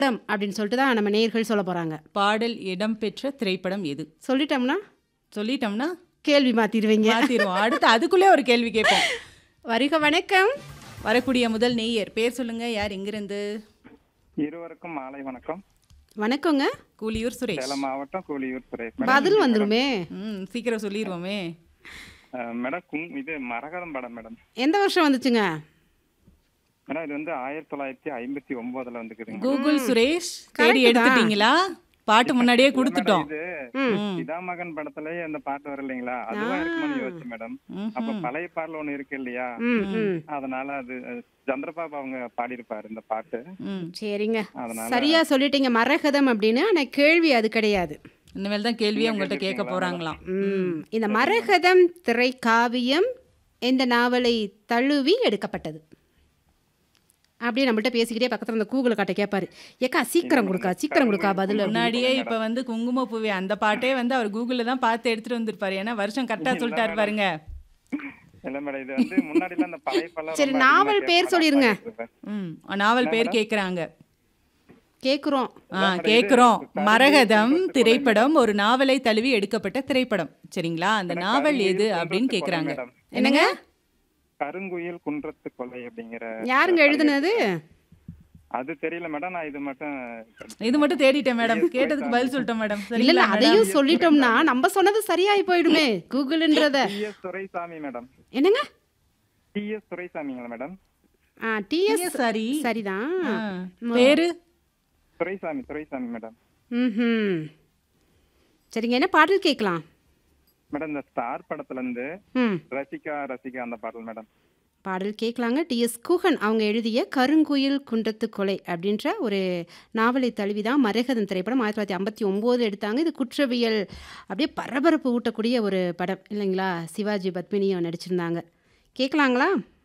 படம் அப்படின்னு சொல்லிட்டு தான் நம்ம நேயர்கள் சொல்ல போகிறாங்க பாடல் இடம்பெற்ற திரைப்படம் எது சொல்லிட்டோம்னா சொல்லிட்டோம்னா கேள்வி மாற்றிடுவீங்க மாத்திருவோம் அடுத்து அதுக்குள்ளே ஒரு கேள்வி கேட்போம் வருக வணக்கம் வரக்கூடிய முதல் நேயர் பேர் சொல்லுங்க யார் எங்கிருந்து இருவருக்கும் மாலை வணக்கம் வணக்கங்க கூலியூர் சுரேஷ் சேலம் மாவட்டம் கூலியூர் சுரேஷ் பதில் வந்துருமே ம் சீக்கிரம் சொல்லிடுவோமே அஹ் மேடம் கும்- இது மரகதம் படம் மேடம் எந்த வருஷம் வந்துச்சுங்க மேடம் இது வந்து ஆயிரத்தி தொள்ளாயிரத்தி ஐம்பத்தி ஒன்பதுல வந்துக்குதுங்க கூகுள் சுரேஷ் தேடி எடுத்துட்டீங்களா பாட்டு முன்னாடியே கொடுத்துட்டோம் இது ம் இதாமகன் படத்துலயே அந்த பாட்டு வர இல்லைங்களா அதுவா இருக்குமான்னு யோசிச்சு மேடம் அப்ப பழைய பாடல் ஒண்ணு இருக்கு இல்லையா ம் ம் அதனால அது அஹ், சந்திரபாபு அவங்க பாடியிருப்பாரு இந்த பாட்டு ம் சரிங்க அதனால சரியா சொல்லிட்டீங்க மரகதம் அப்படின்னு ஆனால் கேள்வி அது கிடையாது இனிமேல் தான் கேள்வியே உங்கள்கிட்ட கேட்க போறாங்களாம் ம் இந்த மரகதம் திரைக்காவியம் இந்த நாவலை தழுவி எடுக்கப்பட்டது அப்படியே நம்மள்ட்ட பேசிக்கிட்டே பக்கத்துல இந்த கூகுள் காட்ட கேட்பாரு ஏக்கா சீக்கிரம் கொடுக்கா சீக்கிரம் கொடுக்கா பதில் முன்னாடியே இப்ப வந்து குங்குமப்பூவே அந்த பாட்டே வந்து அவர் கூகுள்ல தான் பார்த்து எடுத்துட்டு வந்திருப்பாரு ஏன்னா வருஷம் கரெக்டா சொல்லிட்டாரு பாருங்க இல்ல மேடம் இது வந்து முன்னாடி அந்த பழைய படம் சரி, ரொம்ப நாவல் அதிகமா பேர் கேட்பேன். சொல்லிருங்க. ம் நாவல் பேர் கேக்குறாங்க கேட்குறோம் ஆ கேக்குறோம் மரகதம் திரைப்படம் ஒரு நாவலை தழுவி எடுக்கப்பட்ட திரைப்படம் சரிங்களா அந்த நாவல் எது அப்படின்னு கேக்குறாங்க மேடம். என்னங்க கருங்குயில் குன்றத்து கொலை அப்படிங்கிற யாருங்க எழுதுனது அது தெரியல மேடம் நான் இது மட்டும் இது மட்டும் தேடிட்டேன் மேடம் கேட்டதுக்கு பதில் சொல்லிட்டேன் மேடம் இல்ல இல்ல சரிங்களா அதையும் சொல்லிட்டோம்னா நம்ம சொன்னது சரியாயி போயிடுமே கூகுள்ன்றத டி எஸ் துரைசாமி மேடம் என்னங்க டி எஸ் துரைசாமிங்களா மேடம் ஆ டிஎஸ் சரி சரிதான் ஆ, பேரு துரைசாமி துரைசாமி மேடம் ம் சரிங்க என்ன பாடல் கேட்கலாம் மேடம் இந்த ஸ்டார் படத்துல இருந்து ம் ரசிகா ரசிகா அந்த பாடல் மேடம் பாடல் கேட்கலாங்க டிஎஸ் குகன் அவங்க எழுதிய கருங்குயில் குன்றத்து கொலை அப்படின்ற ஒரு நாவலை தழுவி தான் மரகதம் திரைப்படம் ஆயிரத்தி தொள்ளாயிரத்தி ஐம்பத்தி ஒம்போது எடுத்தாங்க இது குற்றவியல் அப்படியே பரபரப்பு ஊட்டக்கூடிய ஒரு படம் இல்லைங்களா சிவாஜி பத்மினியும் நடிச்சிருந்தாங்க கேட்கலாங்களா